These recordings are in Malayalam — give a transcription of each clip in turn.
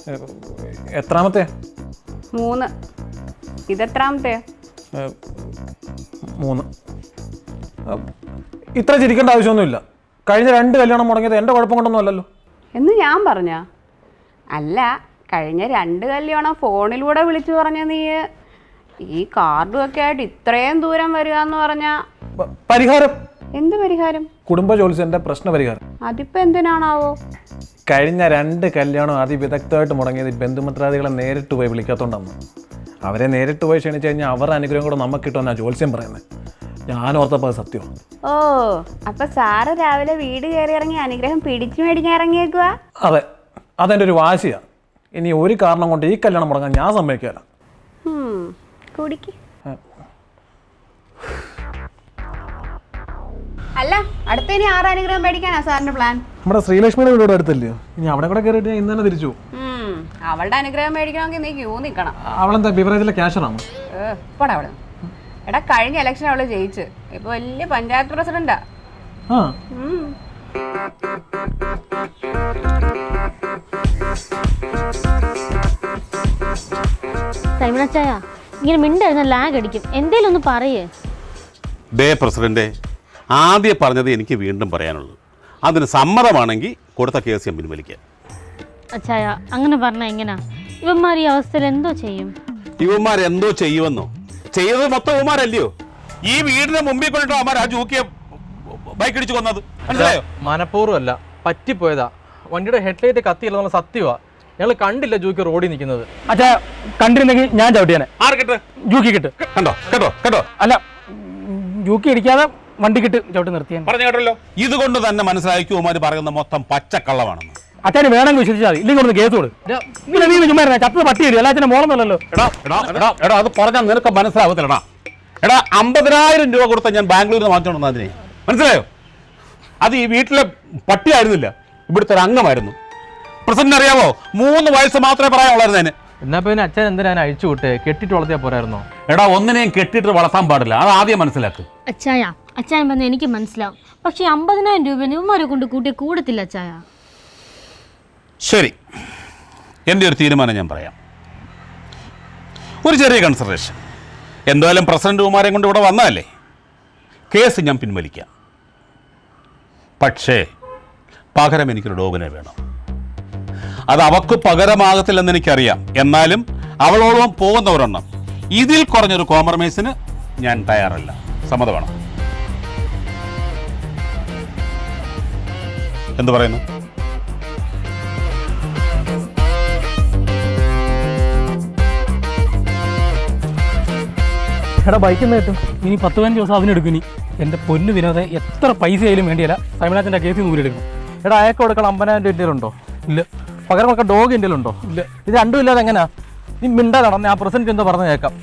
ഏ, എത്രാമത്തെ മൂന്ന് ഇതെത്രാമത്തെ ഏ, മൂന്ന് ഏ, ഇത്ര ചിരിക്കേണ്ട ആവശ്യമൊന്നുമില്ല കഴിഞ്ഞ രണ്ട് കല്യാണം മുടങ്ങിയത് എൻ്റെ കുഴപ്പം കൊണ്ടൊന്നും അല്ലല്ലോ എന്ന് ഞാൻ പറഞ്ഞ അല്ല കഴിഞ്ഞ രണ്ട് കല്യാണം ഫോണിലൂടെ വിളിച്ചു പറഞ്ഞ നീ ഈ കാർഡും ഒക്കെ ആയിട്ട് ഇത്രയും ദൂരം വരിക എന്ന് പറഞ്ഞാ പ- പരിഹാരം എന്ത് പരിഹാരം കുടുംബ ജോലിസിൻ്റെ പ്രശ്ന പരിഹാരം അതിപ്പോ എന്തിനാണാവോ കഴിഞ്ഞ രണ്ട് കല്യാണം അതിവിദഗ്ധമായിട്ട് മുടങ്ങിയത് ഈ ബന്ധുമിത്രാദികളെ നേരിട്ട് പോയി വിളിക്കാത്തോണ്ടാണ് അവരെ നേരിട്ട് പോയി ക്ഷണിച്ചു കഴിഞ്ഞാൽ അവരുടെ അനുഗ്രഹം കൂടെ നമുക്ക് കിട്ടുമെന്നാണ് ജോത്സ്യം പറയുന്നത് ഞാൻ ഓർത്തപ്പോൾ അത് സത്യമാണ് ഓ അപ്പൊ സാറ് രാവിലെ വീട് കയറി ഇറങ്ങി അനുഗ്രഹം പിടിച്ചു മേടിക്കാൻ ഇറങ്ങിയേക്കുക അതെ അതെൻ്റെ ഒരു വാശിയാണ് ഇനി ഒരു കാരണം കൊണ്ട് ഈ കല്യാണം മുടങ്ങാൻ ഞാൻ സമ്മതിക്കില്ല കുടിക്ക് അല്ല അടുത്ത ഇനി ആറ് അനുഗ്രഹം മേടിക്കാനാ സാറിന്റെ പ്ലാൻ നമ്മുടെ ശ്രീലക്ഷ്മിയുടെ വീട് ഇവിടെ അടുത്തല്ലേ ഇനി അവിടെ കൂടെ കയറിയിട്ട് ഞാൻ ഇന്ന് തന്നെ തിരിച്ചു പോകും ഉം, അവളുടെ അനുഗ്രഹം മേടിക്കണമെങ്കിൽ നീ ക്യൂ നിൽക്കണം അവളെന്താ ബിവറേജിലെ ക്യാഷറാണ് പോടാ അവിടെ എടാ കഴിഞ്ഞ ഇലക്ഷൻ അവള് ജയിച്ച് ഇപ്പൊ വലിയ പഞ്ചായത്ത് പ്രസിഡന്റാ ആ ഉം. സൈമണച്ചായ ഇങ്ങനെ മിണ്ടായിരുന്ന ലാഗ് അടിക്കും എന്തേലും ഒന്ന് പറയേ ഡേ പ്രസിഡന്റ് ആദ്യം പറഞ്ഞത് എനിക്ക് വീണ്ടും പറയാനുള്ളൂ അതിന് സമ്മതമാണെങ്കിൽ കൊടുത്ത കേസ് ഞാൻ പിൻവലിക്കാം അച്ചായ അങ്ങനെ പറഞ്ഞാ എങ്ങനാ ഇവന്മാർ ഈ അവസ്ഥയിൽ എന്തോ ചെയ്യും ഇവന്മാർ എന്തോ ചെയ്യുമെന്നോ ചെയ്തത് മൊത്തം ഇവന്മാരല്ലയോ ഈ വീടിന്റെ മുമ്പിൽ കൊണ്ടിട്ട് അവന്മാർ ആ ജൂക്കിയെ ബൈക്ക് ഇടിച്ചു കൊന്നത് മനസ്സിലായോ മനഃപൂർവ്വമല്ല പറ്റിപ്പോയതാ വണ്ടിയുടെ ഹെഡ്ലൈറ്റ് കത്തിയില്ലെന്നുള്ള സത്യമാ ഞങ്ങൾ കണ്ടില്ല ജൂക്ക് റോഡിൽ നിൽക്കുന്നത് അച്ഛാ കണ്ടിരുന്നെങ്കിൽ ഞാൻ ചവിട്ടിയാനെ ആർക്കിട്ട് ജൂക്കി കിട്ട് കണ്ടോ കേട്ടോ കേട്ടോ അല്ല ജൂക്കി ഇടിക്കാതെ വണ്ടി കിട്ട് ചവിട്ടി നിർത്തിയാൻ പറഞ്ഞു കേട്ടല്ലോ ഇതുകൊണ്ട് തന്നെ മനസ്സിലാക്കി ഉമാര് പറയുന്ന മൊത്തം പച്ചക്കള്ളമാണെന്ന് അച്ഛന് വേണമെങ്കിൽ വിശ്വസിച്ചാൽ മതി ഇല്ലെങ്കിൽ ഒന്ന് കേസ് കൊടു ഇങ്ങനെ നീ ചുമ്മാ ഇരുന്നേ. ചത്തത് പട്ടി ഇടില്ല അച്ഛനെ മോളൊന്നുമല്ലല്ലോ എടാ എടാ എടാ എടാ അത് പറഞ്ഞാൽ നിനക്ക് മനസ്സിലാവത്തില്ലടാ എടാ അമ്പതിനായിരം രൂപ കൊടുത്ത ഞാൻ ബാംഗ്ലൂരിൽ നിന്ന് വാങ്ങിച്ചോണ്ട് അതിനെ മനസ്സിലായോ അത് ഈ വീട്ടിലെ പട്ടിയായിരുന്നില്ല ഇവിടുത്തെ ഒരു അംഗമായിരുന്നു പ്രസിഡന്റ് അറിയാവോ മൂന്ന് വയസ്സ് മാത്രമേ പറയാനുള്ളായിരുന്നു അതിന് എന്നാ പിന്നെ അച്ഛൻ എന്തിനാ അതിനെ അഴിച്ചു വിട്ടേ കെട്ടിട്ട് വളർത്തിയാ പോരായിരുന്നോ എടാ ഒന്നിനെയും കെട്ടിട്ട് വളർത്താൻ പാടില്ല അത് ആദ്യം മനസ്സിലാക്ക് അച്ചായ അച്ചായൻ പറഞ്ഞ എനിക്ക് മനസ്സിലാവും പക്ഷേ ഈ അമ്പതിനായിരം രൂപ ഇവന്മാരെ കൊണ്ട് കൂട്ടിയ കൂടത്തില്ല അച്ചായ ശരി എൻ്റെ ഒരു തീരുമാനം ഞാൻ പറയാം ഒരു ചെറിയ കൺസിഡറേഷൻ എന്തായാലും പ്രസിഡന്റ് കുമാരെ കൊണ്ട് ഇവിടെ വന്നതല്ലേ കേസ് ഞാൻ പിൻവലിക്കാം പക്ഷേ പകരം എനിക്കൊരു ഡോഗിനെ വേണം അത് അവക്ക് പകരമാകത്തില്ലെന്ന് എനിക്കറിയാം എന്നാലും അവളോളം പോകുന്ന ഒരെണ്ണം ഇതിൽ കുറഞ്ഞൊരു കോംപ്രമൈസിന് ഞാൻ തയ്യാറല്ല സമ്മതമാണ് എന്ത് പറയുന്നു എടാ ബൈക്കിൽ നിന്ന് കിട്ടും ഇനി പത്ത് പതിനഞ്ച് ദിവസം അതിനെടുക്കും ഇനി എൻ്റെ പൊന്നു വിനോദ എത്ര പൈസ ആയാലും വേണ്ടിയല്ല സൈമനാഥിൻ്റെ കേസിൽ നൂലെടുക്കും എടാ അയക്ക് കൊടുക്കണം അമ്പതിനായിരം രൂപ എൻ്റെ ഉണ്ടോ ഇല്ല പകരം കൊടുക്കാൻ ഡോഗ് എൻ്റെ ഉണ്ടോ ഇല്ല ഇത് രണ്ടും ഇല്ലാതെ എങ്ങനെയാ നീ മിണ്ടാ നടന്നേ ആ പ്രസന്റ് എന്തോ പറഞ്ഞു കേൾക്കാം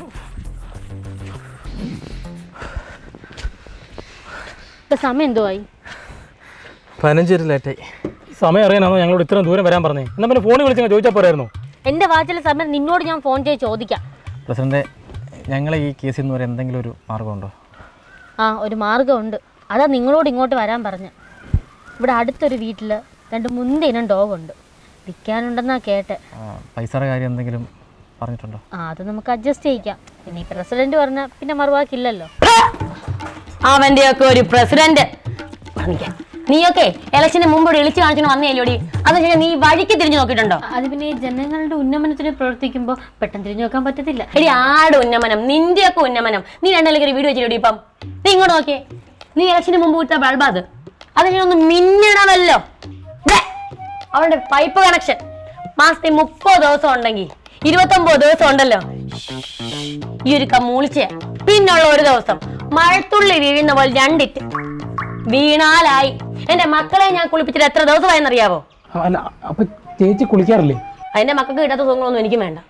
ഇപ്പൊ സമയം എന്തോ ആയി പതിനഞ്ച് ലേറ്റായി സമയം അറിയാനാണോ ഞങ്ങളോട് ഇത്രയും ദൂരം വരാൻ പറഞ്ഞേ എന്നാൽ പിന്നെ ഫോണിൽ വിളിച്ച് ചോദിച്ചാൽ പോരായിരുന്നു എൻ്റെ വാച്ചിലെ സമയം നിന്നോട് ഞാൻ ഫോൺ ചെയ്ത് ചോദിക്കാം പ്രസിഡന്റ് ഞങ്ങളെ ഈ കേസിൽ നിന്ന് വരെ എന്തെങ്കിലും ഒരു മാർഗമുണ്ടോ ആ ഒരു മാർഗമുണ്ട് അതാ നിങ്ങളോട് ഇങ്ങോട്ട് വരാൻ പറഞ്ഞ ഇവിടെ അടുത്തൊരു വീട്ടിൽ രണ്ട് മുന്തിനം ഡോഗുണ്ട് വിൽക്കാനുണ്ടെന്നാ കേട്ടെ ആ, പൈസയുടെ കാര്യം എന്തെങ്കിലും പറഞ്ഞിട്ടുണ്ടോ ആ അത് നമുക്ക് അഡ്ജസ്റ്റ് ചെയ്യിക്കാം പിന്നെ ഈ പ്രസിഡന്റ് പറഞ്ഞാൽ പിന്നെ മറുവാക്കില്ലല്ലോ അവന്റെ ഒക്കെ ഒരു പ്രസിഡന്റ് കാണിക്കാം. നീയൊക്കെ ഇലക്ഷന് മുമ്പ് ഇവിടെ ഇളിച്ചു കാണിച്ചു വന്നേലോടി അത് ശരി നീ വഴിക്ക് തിരിഞ്ഞു നോക്കിയിട്ടുണ്ടോ അത് പിന്നെ ഈ ജനങ്ങളുടെ ഉന്നമനത്തിന് പ്രവർത്തിക്കുമ്പോൾ പെട്ടെന്ന് തിരിഞ്ഞു നോക്കാൻ പറ്റത്തില്ല എടി ആട് ഉന്നമനം നിന്റെ ഒക്കെ ഉന്നമനം നീ രണ്ടിലേക്ക് ഒരു വീഡിയോ വെച്ചിട്ട് ഇപ്പം നീ ഇങ്ങോട്ട് നോക്കിയേ നീ ഇലക്ഷന് മുമ്പ് വിട്ട ബൾബ് അത് അത് ഇനി ഒന്ന് മിന്നണമല്ലോ ദേ, അവളുടെ പൈപ്പ് കണക്ഷൻ മാസത്തിൽ മുപ്പത് ദിവസം ഉണ്ടെങ്കിൽ ഇരുപത്തൊമ്പത് ദിവസം ഉണ്ടല്ലോ ഈ ഒരു കമ്മൂളിച്ച പിന്നുള്ള ഒരു ദിവസം മഴത്തുള്ളി വീഴുന്ന പോലെ രണ്ടിറ്റ് വീണാലായി എന്റെ മക്കളെ ഞാൻ കുളിപ്പിച്ചിട്ട് എത്ര ദിവസമായെന്നറിയാവോ അല്ല അപ്പം ചേച്ചി കുളിക്കാറില്ലേ അതിന്റെ മക്കൾക്ക് കിട്ടാത്ത സുഖങ്ങളൊന്നും എനിക്കും വേണ്ട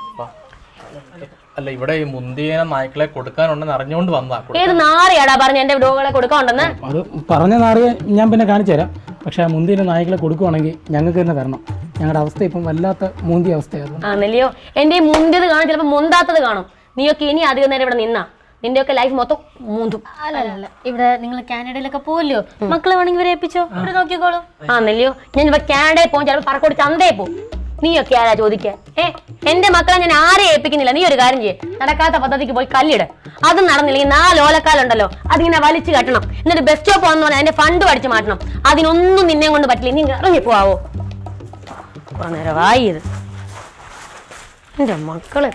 അല്ല ഇവിടെ ഈ മുന്തിയന നായ്ക്കളെ കൊടുക്കാനുണ്ടെന്ന് അറിഞ്ഞുകൊണ്ട് വന്നതാ ഏത് നാറിയാടാ പറഞ്ഞ എന്റെ ഡോഗുകളെ കൊടുക്കാനുണ്ടെന്ന് അത് പറഞ്ഞ നാറിയെ ഞാൻ പിന്നെ കാണിച്ചു തരാം പക്ഷേ ആ മുന്തിൻ്റെ നായ്ക്കളെ കൊടുക്കുവാണെങ്കിൽ ഞങ്ങൾക്ക് തന്നെ തരണം ഞങ്ങളുടെ അവസ്ഥ ഇപ്പം വല്ലാത്ത മൂന്തിയ അവസ്ഥയായിരുന്നു ആ നെല്ലിയോ എന്റെ ഈ മുന്തിയത് കാണും ചിലപ്പോ മുന്താത്തത് കാണും നീയൊക്കെ ഇനി അധികം നേരം ഇവിടെ നിന്നാ നിന്റെ ഒക്കെ ലൈഫ് മൊത്തം മൂന്തും അല്ല അല്ല ഇവിടെ നിങ്ങൾ കാനഡയിലൊക്കെ പോവല്ലോ മക്കളെ വേണമെങ്കിൽ ഇവരെ ഏൽപ്പിച്ചോ ഇവിടെ നോക്കിക്കോളും ആ നെല്ലിയോ ഞാൻ ഇപ്പൊ കാനഡയിൽ പോകും ചിലപ്പോ പറക്കോട് ചന്തയിൽ പോകും നീയൊക്കെ ആരാ ചോദിക്കാൻ ഏ എന്റെ മക്കളെ ഞാൻ ആരെ ഏൽപ്പിക്കുന്നില്ല നീ ഒരു കാര്യം ചെയ്യേ നടക്കാത്ത പദ്ധതിക്ക് പോയി കല്ലിട് അതും നടന്നില്ലെങ്കിൽ നാല് ഓലക്കാലുണ്ടല്ലോ അതിങ്ങനെ വലിച്ചു കെട്ടണം എന്നിട്ട് ബസ് സ്റ്റോപ്പ് വന്നു പറഞ്ഞാൽ അതിന്റെ ഫണ്ട് പഠിച്ചു മാറ്റണം അതിനൊന്നും നിന്നെ കൊണ്ട് പറ്റില്ല നീ ഇറങ്ങി പോവോ നേരെ വായത് എന്റെ മക്കളെ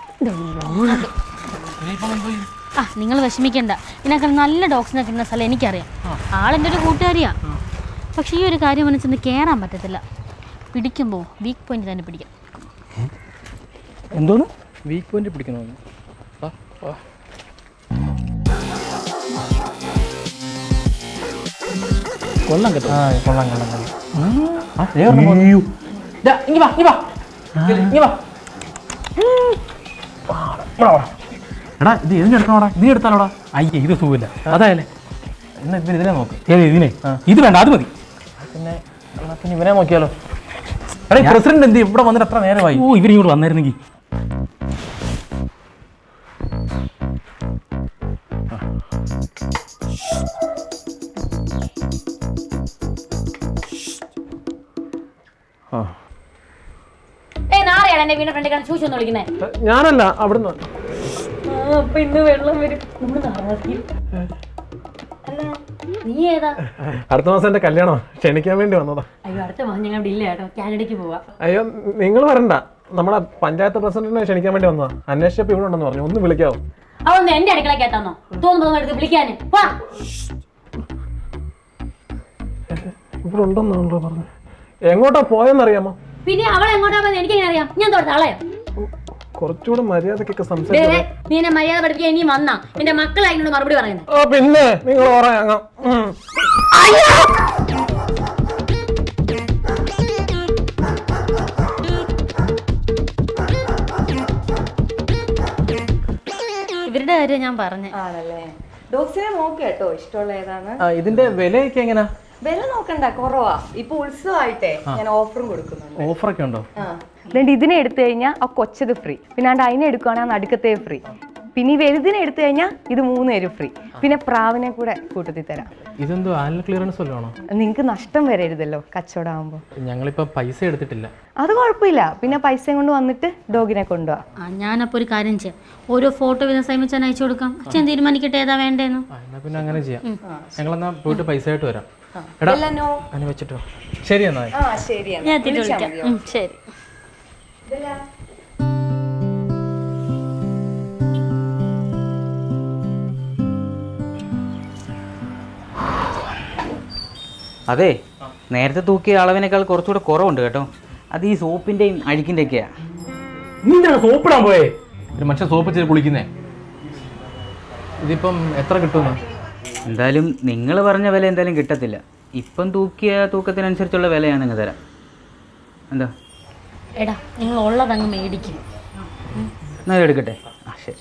ആ നിങ്ങൾ വിഷമിക്കണ്ട ഇതിനൊക്കെ നല്ല ഡോഗ്സിനെ കിട്ടുന്ന സ്ഥലം എനിക്കറിയാം ആളെൻ്റെ ഒരു കൂട്ടുകാരിയാ പക്ഷേ ഈ ഒരു കാര്യം മനസ്സിന്ന് കയറാൻ പറ്റത്തില്ല പിടിക്കുമ്പോൾ വീക്ക് പോയിന്റ് തന്നെ പിടിക്കാം എന്തോന്ന് വീക്ക് പോയിന്റ് പിടിക്കണമെന്ന് വാ, വാ. കൊള്ളാം കേട്ടോ ആ കൊള്ളാം കൊള്ളാം കൊള്ളാം ദാ, ഇങ്ങ് വാ, ഇങ്ങ് വാ. ഇങ്ങ് വാ. എടാ ഇത് ഇതിന് എടുക്കണോടാ നീ എടുത്താലോടാ അയ്യേ ഇത് സുഖമില്ല അതായാലേ എന്നാ ഇവന് ഇതിനെ നോക്ക് ഏത് ഇതിനെ ഇത് വേണ്ട അത് മതി പിന്നെ എന്നാ പിന്നെ ഇവനെ നോക്കിയാലോ എടാ ഈ പ്രസിഡന്റ് എന്ത് ചെയ്യും? ഇവിടെ വന്നിട്ട് എത്ര നേരമായി ഓ ഇവരിങ്ങോട്ട് വന്നായിരുന്നെങ്കിൽ ഏ നാളെയാണ് എന്റെ വീടിന്റെ ഫ്രണ്ടിൽ ചൂച്ചു ഒന്ന് വിളിക്കുന്നേ ഞാനല്ല അവിടുന്ന് അപ്പൊ ഇന്ന് വെള്ളം വരും നമ്മള് നാളെ അല്ല നീ ഏതാ അടുത്ത മാസം എന്റെ കല്യാണം ക്ഷണിക്കാൻ വേണ്ടി വന്നതാ അയ്യോ അടുത്ത മാസം ഞങ്ങൾ ഇവിടെ ഇല്ല കേട്ടോ കാനഡയ്ക്ക് പോവാ അയ്യോ നിങ്ങൾ വരണ്ട നമ്മുടെ പഞ്ചായത്ത് പ്രസിഡന്റിനെ ക്ഷണിക്കാൻ വേണ്ടി വന്നതാ അന്വേഷിച്ചപ്പോ ഇവിടെ ഉണ്ടെന്ന് പറഞ്ഞു ഒന്ന് വിളിക്കാവോ അവളൊന്ന് എന്റെ അടുക്കളക്കകത്താന്നോ തോന്നുമ്പോ എടുത്ത് വിളിക്കാന് വാ ഇവിടെ ഉണ്ടെന്നാണല്ലോ പറഞ്ഞു എങ്ങോട്ടാ പോയെന്നറിയാമോ പിന്നെ അവളെ എങ്ങോട്ടാ പോയത് എനിക്ക് എങ്ങനെ അറിയാം ഞാൻ തൊട്ട് ആളെയോ കുറച്ചുകൂടെ മര്യാദക്കൊക്കെ ദേ, സംസാരിച്ചു ദേ, നീ എന്നെ മര്യാദ പഠിപ്പിക്കാൻ ഇനി വന്നാ എന്റെ മക്കൾ അതിനോട് മറുപടി പറയുന്നത് ആ പിന്നെ നിങ്ങൾ പറയാം ഇവരുടെ കാര്യം ഞാൻ പറഞ്ഞേ ആണല്ലേ ഡോഗ്സിനെ നോക്ക് കേട്ടോ ഇഷ്ടമുള്ള ഏതാണ് ആ, ഇതിന്റെ വിലയൊക്കെ എങ്ങനെയാ വില നോക്കണ്ട കുറവാ ഇപ്പൊ ഉത്സവമായിട്ടേ ഞാൻ ഓഫറും കൊടുക്കുന്നുണ്ട് ഓഫറൊക്കെ ഉണ്ടോ അതുകൊണ്ട് ഇതിനെ എടുത്തു കഴിഞ്ഞാൽ ആ കൊച്ചത് ഫ്രീ പിന്നെ ആണ്ട് അതിനെ എടുക്കുകയാണെങ്കിൽ ആ നടുക്കത്തെ ഫ്രീ പിന്നെ ഈ വലുതിനെ എടുത്തു കഴിഞ്ഞാൽ ഇത് മൂന്ന് പേരും ഫ്രീ പിന്നെ പ്രാവിനെ കൂടെ കൂട്ടത്തിൽ തരാം ഇതെന്തോ ആനൽ ക്ലിയറൻസ് വല്ലതാണോ നിങ്ങൾക്ക് നഷ്ടം വരരുതല്ലോ കച്ചവടം ആകുമ്പോൾ ഞങ്ങളിപ്പോ പൈസ എടുത്തിട്ടില്ല അത് കുഴപ്പമില്ല പിന്നെ പൈസയും കൊണ്ട് വന്നിട്ട് ഡോഗിനെ കൊണ്ടുപോവാ ആ ഞാനപ്പോൾ ഒരു കാര്യം ചെയ്യാം ഓരോ ഫോട്ടോ വീതം സൈമിച്ചാൻ അയച്ചു കൊടുക്കാം അച്ഛൻ തീരുമാനിക്കട്ടെ ഏതാ വേണ്ടേന്ന് ആ, എന്നാ പിന്നെ അങ്ങനെ ചെയ്യാം ഞങ്ങളെന്നാ പോയിട്ട് പൈസ ആയിട്ട് വരാം എടാ അതിന് വെച്ചിട്ടോ ശരി എന്നാ ആ ശരിയാണ് ഞാൻ എത്തിയിട്ട് വിളിക്കാം ഉം, ശരി അതെ നേരത്തെ തൂക്കിയ അളവിനേക്കാൾ കുറച്ചുകൂടെ കുറവുണ്ട് കേട്ടോ അത് ഈ സോപ്പിൻ്റെയും അഴുക്കിൻ്റെ ഒക്കെയാ നീ എന്താണ് സോപ്പിടാൻ പോയേ ഒരു മനുഷ്യൻ സോപ്പ് ചെയ്ത് കുളിക്കുന്നേ ഇതിപ്പം എത്ര കിട്ടുമെന്ന് എന്തായാലും നിങ്ങൾ പറഞ്ഞ വില എന്തായാലും കിട്ടത്തില്ല ഇപ്പം തൂക്കിയ തൂക്കത്തിനനുസരിച്ചുള്ള വിലയാണ് നിങ്ങൾ തരാം എന്താ എടാ നിങ്ങൾ ഉള്ളതങ്ങ് മേടിക്കും എന്നാ ഇത് എടുക്കട്ടെ ആ ശരി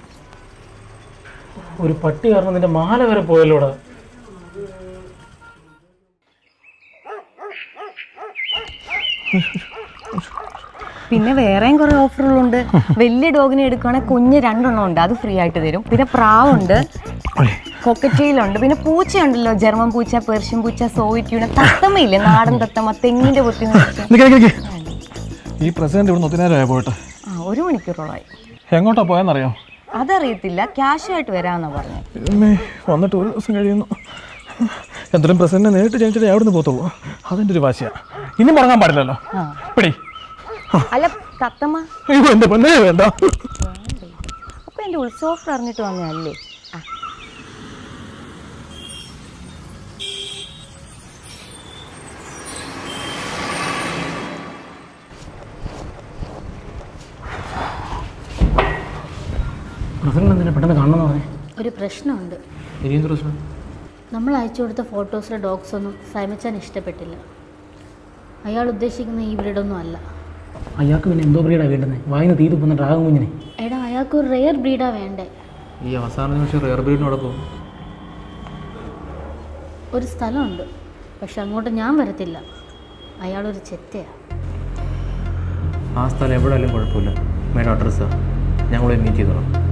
ഒരു പട്ടി കാരണം നിന്റെ മാല വരെ പോയല്ലോടാ പിന്നെ വേറെയും കുറെ ഓഫറുകളുണ്ട് വലിയ ഡോഗിനെ എടുക്കുകയാണെങ്കിൽ കുഞ്ഞ് രണ്ടെണ്ണം ഉണ്ട് അത് ഫ്രീ ആയിട്ട് തരും പിന്നെ പ്രാവുണ്ട് കൊക്കറ്റയിലുണ്ട് പിന്നെ പൂച്ചയുണ്ടല്ലോ ജർമ്മൻ പൂച്ച പേർഷ്യൻ പൂച്ച സോവിറ്റ്യൂണ തത്തമ്മയില്ലേ നാടൻ തത്തമ്മ തെങ്ങിന്റെ പൊത്തി ഈ പ്രസിഡന്റ് ഇവിടെ ഒത്തിരി പോയിട്ട് ആ ഒരു മണിക്കൂറോളായി എങ്ങോട്ടാ പോയെന്നറിയോ അതറിയത്തില്ല ക്യാഷ് ആയിട്ട് വരാമെന്നാ പറഞ്ഞത് ഇമ്മേ, വന്നിട്ട് ഒരു ദിവസം കഴിയുന്നു എന്തായാലും പ്രസിഡന്റിനെ നേരിട്ട് ജനിച്ചിട്ട് അവിടെ നിന്ന് പോകത്തുള്ളൂ അതിൻ്റെ ഒരു വാശിയാണ് ഇനി മുടങ്ങാൻ പാടില്ലല്ലോ പിടി അല്ല തത്തമ്മ അയ്യോ എൻ്റെ പൊന്നേ വേണ്ട അപ്പൊ എന്റെ ഉത്സവ ഓഫർ അറിഞ്ഞിട്ട് വന്നതല്ലേ ആ പ്രസിഡന്റ് എന്തിനാ പെട്ടെന്ന് കാണണമെന്ന് പറഞ്ഞേ ഒരു പ്രശ്നമുണ്ട് ഇനി എന്ത് പ്രശ്നം നമ്മൾ അയച്ചു കൊടുത്ത ഫോട്ടോസിലെ ഡോഗ്സ് ഒന്നും സൈമച്ചാൻ ഇഷ്ടപ്പെട്ടില്ല അയാൾ ഉദ്ദേശിക്കുന്ന ഈ ബ്രീഡൊന്നും അല്ല അയാൾക്ക് പിന്നെ എന്തോ ബ്രീഡാണ് വേണ്ടുന്നത് വായിന്ന് തീ തുപ്പുന്ന ഡ്രാഗൺ കുഞ്ഞിനെ എടാ അയാൾക്ക് ഒരു റെയർ ബ്രീഡാ വേണ്ടേ ഈ അവസാന നിമിഷം റെയർ ബ്രീഡിനോടെ പോകും ഒരു സ്ഥലമുണ്ട് പക്ഷെ അങ്ങോട്ട് ഞാൻ വരത്തില്ല അയാളൊരു ചെറ്റയാണ് ആ സ്ഥലം എവിടെയായാലും കുഴപ്പമില്ല മേഡം അഡ്രസ്സാണ് ഞങ്ങളെ മീറ്റ് ചെയ്തോളാം